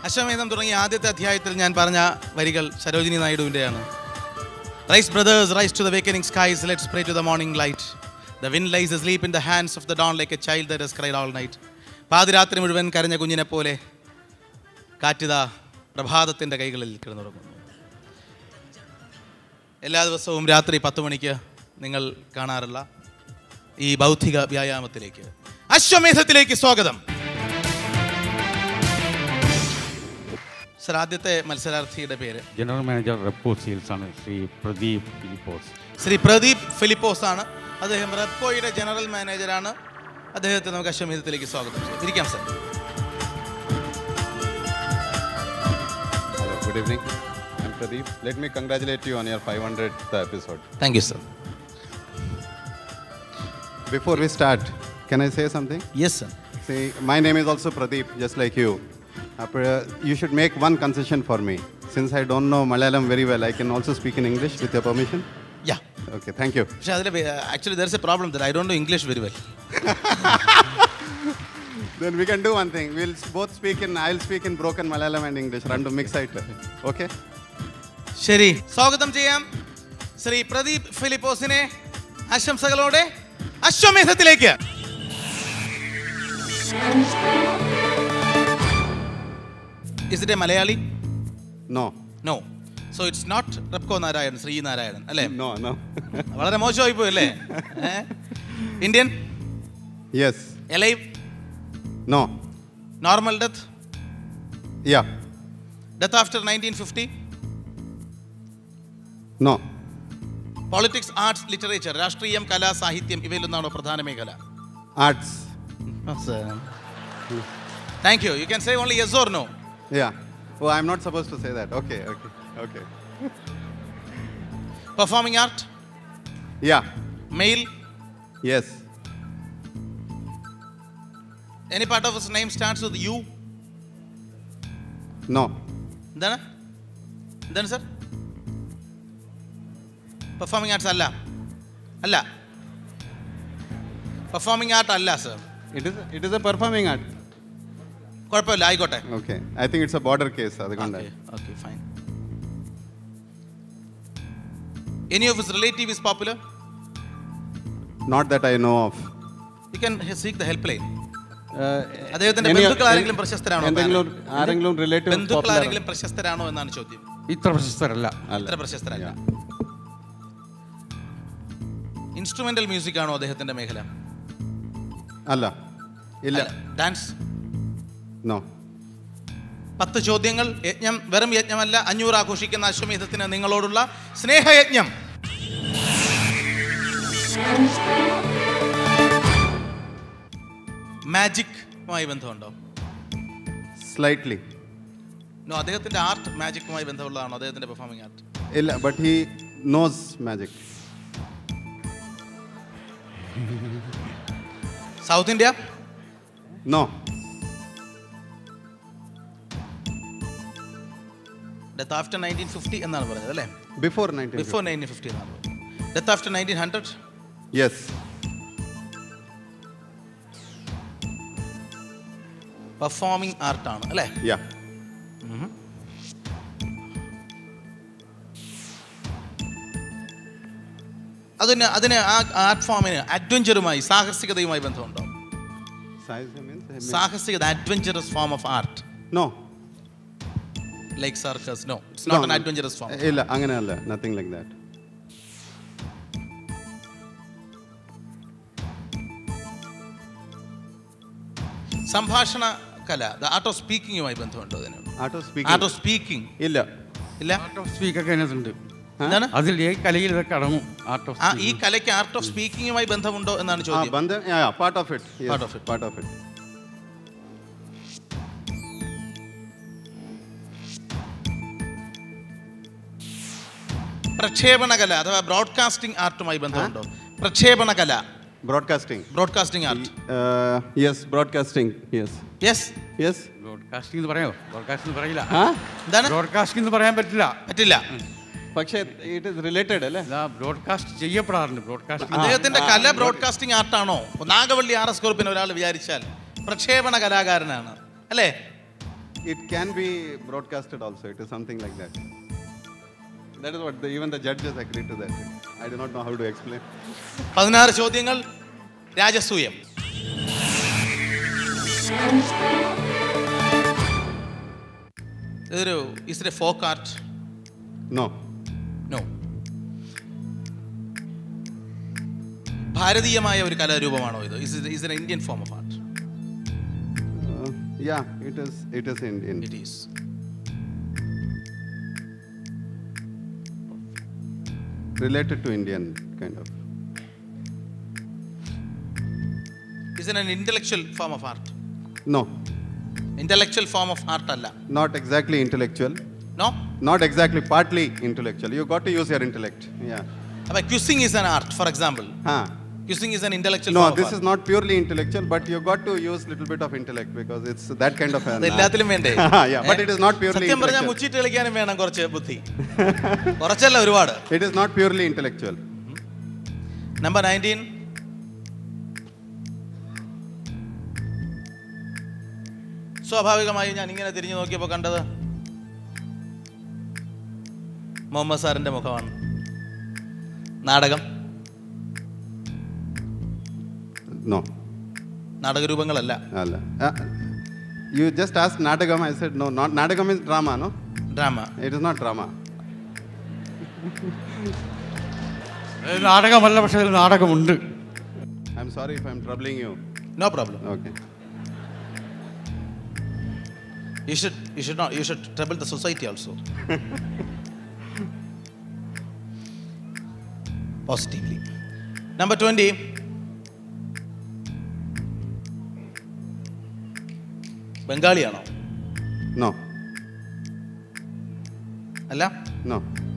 അശ്വമേധം തുടങ്ങിയ ആദ്യത്തെ അധ്യായത്തിൽ ഞാൻ പറഞ്ഞ വരികൾ സരോജിനി നായിഡുവിൻ്റെയാണ് rise brothers rise to the wakening skies let's pray to the morning light the wind lies sleep in the hands of the dawn like a child that cried all night പാതിരാത്രി മുഴുവൻ കരഞ്ഞ കുഞ്ഞിനെ പോലെ കാറ്റിത പ്രഭാതത്തിൻ്റെ കൈകളിൽ കിടന്നുറങ്ങുന്നു എല്ലാ ദിവസവും രാത്രി പത്ത് മണിക്ക് നിങ്ങൾ കാണാറുള്ള ഈ ബൗദ്ധിക വ്യായാമത്തിലേക്ക് അശ്വമേധത്തിലേക്ക് സ്വാഗതം സർ ആദ്യത്തെ മത്സരാർത്ഥിയുടെ പേര് ജനറൽ മാനേജർ റെപ്പോ സെയിൽസ് ആണ് ശ്രീ പ്രദീപ് ഫിലിപ്പോസ് ശ്രീ പ്രദീപ് ഫിലിപ്പോസ് ആണ് അദ്ദേഹം റെപ്കോയുടെ ജനറൽ മാനേജറാണ് അദ്ദേഹത്തെ നമുക്ക് അശ്വമേധത്തിലേക്ക് സ്വാഗതം ചെയ്യാം ഇരിക്കാം sir Hello, good evening. I'm Pradeep. Let me congratulate you on your 500th episode. Thank you sir Before we start, can I say something? Yes sir See, my name is also Pradeep, just like you. Uh, pra- You should make one concession for me. Since I don't know Malayalam very well, I can also speak in English with your permission. Yeah Okay, thank you. പക്ഷേ അതിൽ actually there is a problem there I don't know English very well Then we can do one thing. We'll s- both speak in, I'll speak in broken Malayalam and English. Random mix it. Okay? ശരി സ്വാഗതം ചെയ്യാം ശ്രീ പ്രദീപ് ഫിലിപ്പോസിനെ ആശംസകളോടെ അശ്വമേധത്തിലേക്ക് is it a Malayali No. No so it's not Repco Narayanan Shri Narayanan അല്ലേ No, no. വളരെ മോശമായി പോയി അല്ലേ Indian yes. Alive No. Normal death Yeah. Death after nineteen fifty No. Politics arts literature രാഷ്ട്രീയം കല സാഹിത്യം ഇവയിലൊന്നാണോ പ്രധാന മേഖല Arts. Thank you you can say only yes or no Yeah. Oh, I'm not supposed to say that. Okay, okay, okay. Performing art Yeah. Male Yes. Any part of his name starts with U No. എന്താണ് എന്താണ് sir performing arts അല്ല അല്ല performing art അല്ല sir It is. It is a performing art. കുഴപ്പമില്ല ആയിക്കോട്ടെ Okay. I think it's a border case. അതുകൊണ്ടാ. Okay fine any of his relative is popular Not that I know of. You can seek the help line Uh, അദ്ദേഹത്തിന്റെ any- ബന്ധുക്കൾ ആരെങ്കിലും പ്രശസ്തരാണോ എന്തെങ്കിലും ആരെങ്കിലും relative ബന്ധുക്കൾ ആരെങ്കിലും പ്രശസ്തരാണോ എന്നാണ് ചോദ്യം ഇത്ര പ്രശസ്തരല്ല ഇത്ര പ്രശസ്തരല്ല ഇൻസ്ട്രുമെന്റൽ മ്യൂസിക് ആണോ അദ്ദേഹത്തിന്റെ മേഖല അല്ല ഇല്ല ഡാൻസ് നോ പത്ത് ചോദ്യങ്ങൾ യജ്ഞം വെറും യജ്ഞമല്ല അഞ്ഞൂറ് ആഘോഷിക്കുന്ന അശ്വമേധത്തിന് നിങ്ങളോടുള്ള സ്നേഹയജ്ഞം മാജിക്കുമായി ബന്ധമുണ്ടോ സ്ലൈറ്റ്ലി നോ അദ്ദേഹത്തിന്റെ ആർട്ട് മാജിക്കുമായി ബന്ധമുള്ളതാണോ അദ്ദേഹത്തിന്റെ പെർഫോമിംഗ് ആർട്ട് ഇല്ല but he knows magic south India no death after nineteen fifty എന്നാണ് പറഞ്ഞത് അല്ലേ before nineteen before nineteen fifty എന്നാണ് പറഞ്ഞത് death after nineteen hundred yes performing ആർട്ടാണ് അല്ലേ യാ അതിന് അതിന് ആ ആർട്ട് ഫോമിന് അഡ്വഞ്ചറുമായി സാഹസികതയുമായി ബന്ധമുണ്ടോ സാഹസികത adventurous form of art no like circus no it's not an adventurous form ഇല്ല അങ്ങനെയല്ല നത്തിങ് ലൈക്ക് ദാറ്റ് സംഭാഷണ കല ദ ആർട്ട് ഓഫ് സ്പീക്കിങ്ങുമായി ബന്ധമുണ്ടോ അതിന് art of art speaking of speaking ഇല്ല ഇല്ല ആർട്ട് ഓഫ് സ്പീക്കൊക്കെ അതിനകത്തുണ്ട് എന്താണ് അതിൽ ഈ കലയിൽ ഇതൊക്കെ അടങ്ങും ആർട്ട് ഓഫ് ആ ഈ കലയ്ക്ക് ആർട്ട് ഓഫ് സ്പീക്കിങ്ങുമായി ബന്ധമുണ്ടോ എന്നാണ് ആ ചോദ്യം ബന്ധം part of it Part of it. Part of it പ്രക്ഷേപണ കല അഥവാ ബ്രോഡ്കാസ്റ്റിംഗ് ആർട്ടുമായി ബന്ധമുണ്ടോ പ്രക്ഷേപണ കല broadcasting broadcasting art yes broadcasting yes yes yes broadcasting എന്ന് പറയാമോ ബ്രോഡ്കാസ്റ്റിംഗ് എന്ന് പറയില്ല ആ എന്താണ് ബ്രോഡ്കാസ്റ്റിംഗ് എന്ന് പറയാൻ പറ്റില്ല പറ്റില്ല പക്ഷേ ഇറ്റ് ഇസ് റിലേറ്റഡ് അല്ലേ ഇതാ ബ്രോഡ്കാസ്റ്റ് ചെയ്യപ്പെടാറുണ്ട് ബ്രോഡ്കാസ്റ്റിംഗ് അദ്ദേഹത്തിന്റെ കല ബ്രോഡ്കാസ്റ്റിംഗ് ആർട്ടാണോ നാഗവള്ളി ആർ എസ് കുറുപ്പിന് ഒരാൾ വിചാരിച്ചാൽ പ്രക്ഷേപണ കലാകാരനാണ് അല്ലേ it can be broadcasted also. It is something like that. That is what the, even the judges agreed to that. I do not know how to explain. പതിനാറ് ചോദ്യങ്ങൾ രാജസൂയം ഇതൊരു is a folk art No. No ഭാരതീയമായ ഒരു കലാരൂപമാണോ ഇത് is is an Indian form of art Uh, yeah, it is. It is Indian. It is Related to Indian kind of. Is an intellectual form of art No, intellectual form of art അല്ല not exactly intellectual. No Not exactly. Partly intellectual. You got to use your intellect. Yeah. അപ്പൊ quizzing is an art for example Huh. Quizzing is an intellectual No, this is not purely intellectual, but you got to use little bit of intellect because it's that kind of an. എല്ലാത്തിലും വേണ്ടേ yeah, but it is not purely സത്യം പറഞ്ഞാൽ intellectual. മുച്ചിട്ട് കളിക്കാനും വേണം കുറച്ച് ബുദ്ധി കുറച്ചല്ല ഒരുപാട് It is not purely intellectual. Number nineteen സ്വാഭാവികമായും ഞാൻ ഇങ്ങനെ തിരിഞ്ഞു നോക്കിയപ്പോൾ കണ്ടത് മുഹമ്മദ് സാറിന്റെ മുഖമാണ് നാടകം No. നാടകരൂപങ്ങളല്ല Alla. Uh, you just asked Nadagam. I said no. Not Nadagam is drama, no? Drama It is not drama. ഇത് നാടകമല്ല പക്ഷേ ഇതിൽ നാടകമുണ്ട് I'm sorry if I'm troubling you. No problem Okay. You should you should not you should trouble the society also positively number twenty ബംഗാളിയാണോ No. അല്ല No.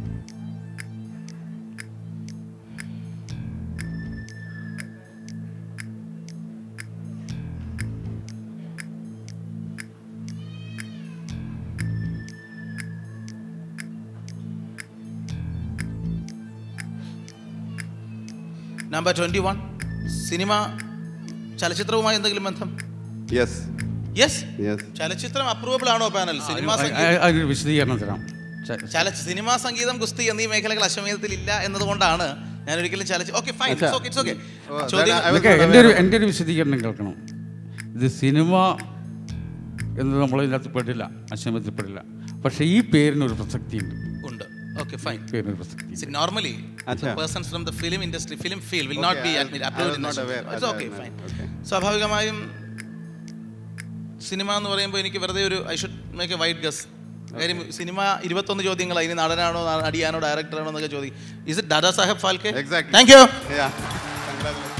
Number twenty one cinema ചലച്ചിത്രവുമായി എന്തെങ്കിലും ബന്ധം Yes. Yes Yes. ചലച്ചിത്രം അപ്രൂവബിൾ ആണോ panel cinema അതിന് സംഗീതം അതിനൊരു വിശദീകരണം തരാം ച- ചല സിനിമാ സംഗീതം ഗുസ്തി എന്നീ മേഖലകൾ അശ്വമേധത്തിൽ ഇല്ല എന്നതുകൊണ്ടാണ് ഞാൻ ഒരിക്കലും ചലച്ചി ഓക്കെ ഫൈൻ അച്ഛാ. Okay it's okay Oh, that ചോദ്യം I was ഇതൊക്കെ not എൻ്റെ ഒരു aware of. എൻ്റെ ഒരു വിശദീകരണം കേൾക്കണം ഇത് സിനിമ എന്ന് നമ്മൾ ഇതിനകത്ത് പെടില്ല അശ്രമത്തിൽ പക്ഷേ ഈ പേരിനൊരു പ്രസക്തിയുണ്ട് ഉണ്ട് ഓക്കെ ഫൈൻ പേരിനൊരു പ്രസക്തി See, normally, Acha. the persons from the film industry, film field will not Okay, be I- admitted, I approved was in not the aware. It's Acha, okay, no, fine. okay. സ്വാഭാവികമായും cinema എന്ന് പറയുമ്പോൾ എനിക്ക് വെറുതെ ഒരു I should make a wild guess കാര്യം cinema ഇരുപത്തൊന്ന് ചോദ്യങ്ങൾ അതിന് നടനാണോ നടിയാണോ ഡയറക്ടറാണോ എന്നൊക്കെ ചോദിക്കും is it Dada Saheb Phalke Exactly. Thank you Yeah. Congratulations.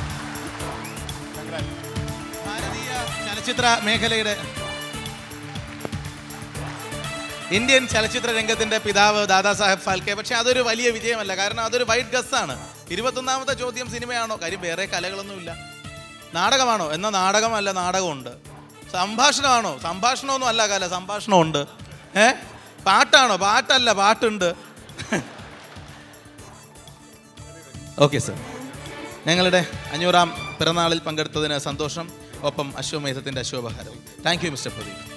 ഭാരതീയ ചലച്ചിത്ര മേഖലയുടെ ഇന്ത്യൻ ചലച്ചിത്ര രംഗത്തിന്റെ പിതാവ് ദാദാ സാഹേബ് ഫാൽക്കെ പക്ഷെ അതൊരു വലിയ വിജയമല്ല കാരണം അതൊരു വൈറ്റ് ഗസ് ആണ് ഇരുപത്തൊന്നാമത്തെ ചോദ്യം സിനിമയാണോ കാര്യം വേറെ കലകളൊന്നുമില്ല നാടകമാണോ എന്ന നാടകമല്ല നാടകമുണ്ട് സംഭാഷണമാണോ സംഭാഷണമൊന്നും അല്ല കല സംഭാഷണമുണ്ട് ഏ പാട്ടാണോ പാട്ടല്ല പാട്ടുണ്ട് ഓക്കെ സർ ഞങ്ങളുടെ അഞ്ഞൂറാം പിറന്നാളിൽ പങ്കെടുത്തതിന് സന്തോഷം ഒപ്പം അശ്വമേധത്തിൻ്റെ അശ്വപഹാരവും താങ്ക് യു മിസ്റ്റർ പ്രദീപ്